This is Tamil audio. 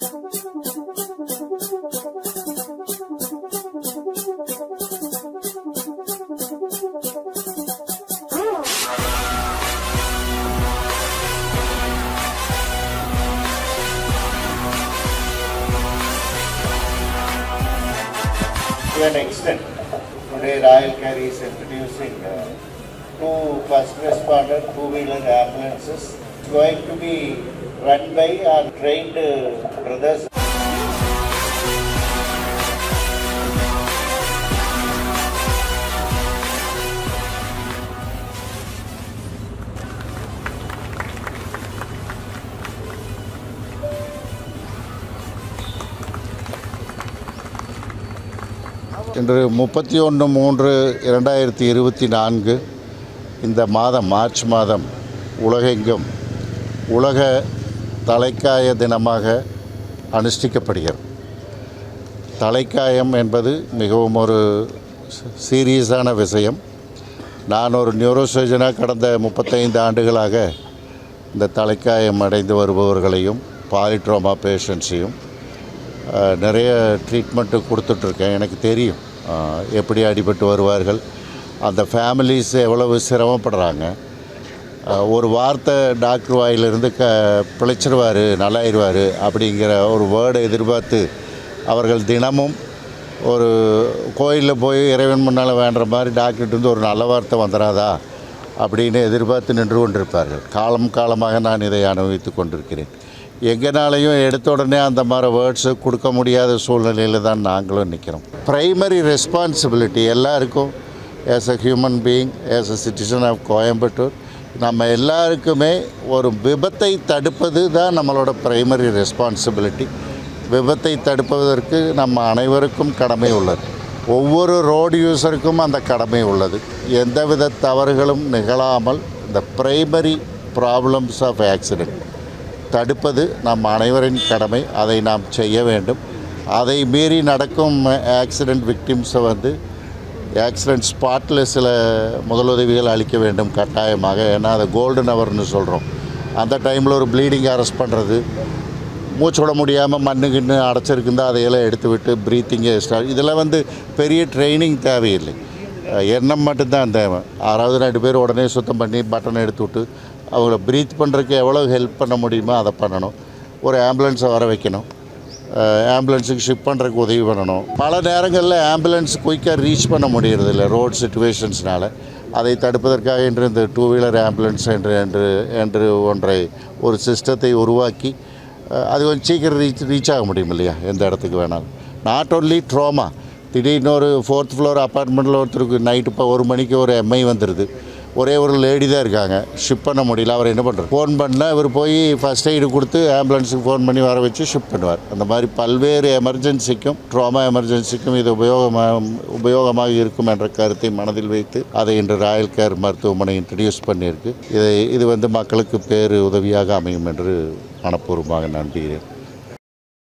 To an extent, today Royal Care is introducing uh, two first responder two-wheeler ambulances. It's going to be run by our trained uh, brothers. இன்று முப்பத்தி ஒன்று மூன்று இரண்டாயிரத்தி இருபத்தி நான்கு இந்த மாதம் மார்ச் மாதம் உலகெங்கும் உலக தலைக்காய தினமாக அனுஷ்டிக்கப்படுகிறது தலைக்காயம் என்பது மிகவும் ஒரு சீரியஸான விஷயம் நான் ஒரு நியூரோசர்ஜனாக கடந்த முப்பத்தைந்து ஆண்டுகளாக இந்த தலைக்காயம் அடைந்து வருபவர்களையும் பாலிட்ரோமா பேஷண்ட்ஸையும் அஹ், நிறைய ட்ரீட்மெண்ட்டு கொடுத்துட்ருக்கேன் எனக்கு தெரியும் அஹ், எப்படி அடிபட்டு வருவார்கள் அந்த ஃபேமிலிஸ் எவ்வளவு சிரமப்படுறாங்க அஹ், ஒரு வார்த்தை டாக்டர் வாயிலிருந்து க பிழைச்சிருவார் நல்லாயிருவார் அப்படிங்கிற ஒரு வேர்டை எதிர்பார்த்து அவர்கள் தினமும் ஒரு கோயிலில் போய் இறைவன் முன்னால் வேண்டுற மாதிரி டாக்டர்கிட்ட இருந்து ஒரு நல்ல வார்த்தை வந்துடாதா அப்படின்னு எதிர்பார்த்து நின்று கொண்டிருப்பார்கள் காலம் காலமாக நான் இதை அனுபவித்து கொண்டிருக்கிறேன் எங்கனாலையும் எடுத்த உடனே அந்த மாதிரி வேர்ட்ஸு கொடுக்க முடியாத சூழ்நிலையில் தான் நாங்களும் நிற்கிறோம் ப்ரைமரி ரெஸ்பான்சிபிலிட்டி எல்லாருக்கும் as a human being as a citizen of Coimbatore நம்ம எல்லாருக்குமே ஒரு விபத்தை தடுப்பது தான் நம்மளோட ப்ரைமரி ரெஸ்பான்சிபிலிட்டி விபத்தை தடுப்பதற்கு நம்ம அனைவருக்கும் கடமை உள்ளது ஒவ்வொரு ரோடு யூஸருக்கும் அந்த கடமை உள்ளது எந்தவித தவறுகளும் நிகழாமல் இந்த பிரைமரி ப்ராப்ளம்ஸ் ஆஃப் ஆக்சிடெண்ட் தடுப்பது நம் அனைவரின் கடமை அதை நாம் செய்ய வேண்டும் அதை மீறி நடக்கும் ஆக்சிடெண்ட் விக்டிம்ஸை வந்து ஆக்சிடெண்ட் ஸ்பாட்டில் சில முதலுதவிகள் அளிக்க வேண்டும் கட்டாயமாக ஏன்னா அதை கோல்டன் ஹவர்னு சொல்கிறோம் அந்த டைமில் ஒரு ப்ளீடிங் அரெஸ்ட் பண்ணுறது மூச்சு விட முடியாமல் மண்ணு கிண்ணு அடைச்சிருக்குந்தா அதையெல்லாம் எடுத்து விட்டு ப்ரீத்திங்கு ஸ்டார்ட் இதெல்லாம் வந்து பெரிய ட்ரைனிங் தேவையில்லை அஹ் எண்ணம் மட்டும்தான் தேவை ஆறாவது ரெண்டு பேர் உடனே சுத்தம் பண்ணி பட்டனை எடுத்து விட்டு அவங்கள ப்ரீத் பண்ணுறதுக்கு எவ்வளோ ஹெல்ப் பண்ண முடியுமோ அதை பண்ணணும் ஒரு ஆம்புலன்ஸை வர வைக்கணும் ஆம்புலன்ஸுக்கு ஷிப் பண்ணுறதுக்கு உதவி பண்ணணும் பல நேரங்களில் ஆம்புலன்ஸ் குயிக்காக ரீச் பண்ண முடியறதில்ல ரோட் சுச்சுவேஷன்ஸ்னால அதை தடுப்பதற்காக இன்று இந்த டூ வீலர் ஆம்புலன்ஸ் என்று என்று என்று ஒன்றை ஒரு சிஸ்டத்தை உருவாக்கி அஹ், அது கொஞ்சம் சீக்கிரம் ரீச் ரீச் ஆக முடியும் இல்லையா எந்த இடத்துக்கு வேணாலும் நாட் ஒன்லி ட்ரோமா திடீர்னு ஒரு ஃபோர்த் ஃப்ளோர் அப்பார்ட்மெண்ட்டில் ஒருத்தருக்கு நைட்டு இப்போ ஒரு மணிக்கு ஒரு எம்ஐ வந்துடுது ஒரே ஒரு லேடி தான் இருக்காங்க ஷிப் பண்ண முடியல அவர் என்ன பண்ணுறாரு ஃபோன் பண்ணால் இவர் போய் ஃபஸ்ட் எய்டு கொடுத்து ஆம்புலன்ஸுக்கு ஃபோன் பண்ணி வர வச்சு ஷிப் பண்ணுவார் அந்த மாதிரி பல்வேறு எமர்ஜென்சிக்கும் ட்ராமா எமர்ஜென்சிக்கும் இது உபயோகமாக உபயோகமாக இருக்கும் என்ற கருத்தை மனதில் வைத்து அதை இன்று ராயல் கேர் மருத்துவமனை இன்ட்ரடியூஸ் பண்ணியிருக்கு இதை இது வந்து மக்களுக்கு பேரு உதவியாக அமையும் என்று மனப்பூர்வமாக நம்புகிறேன்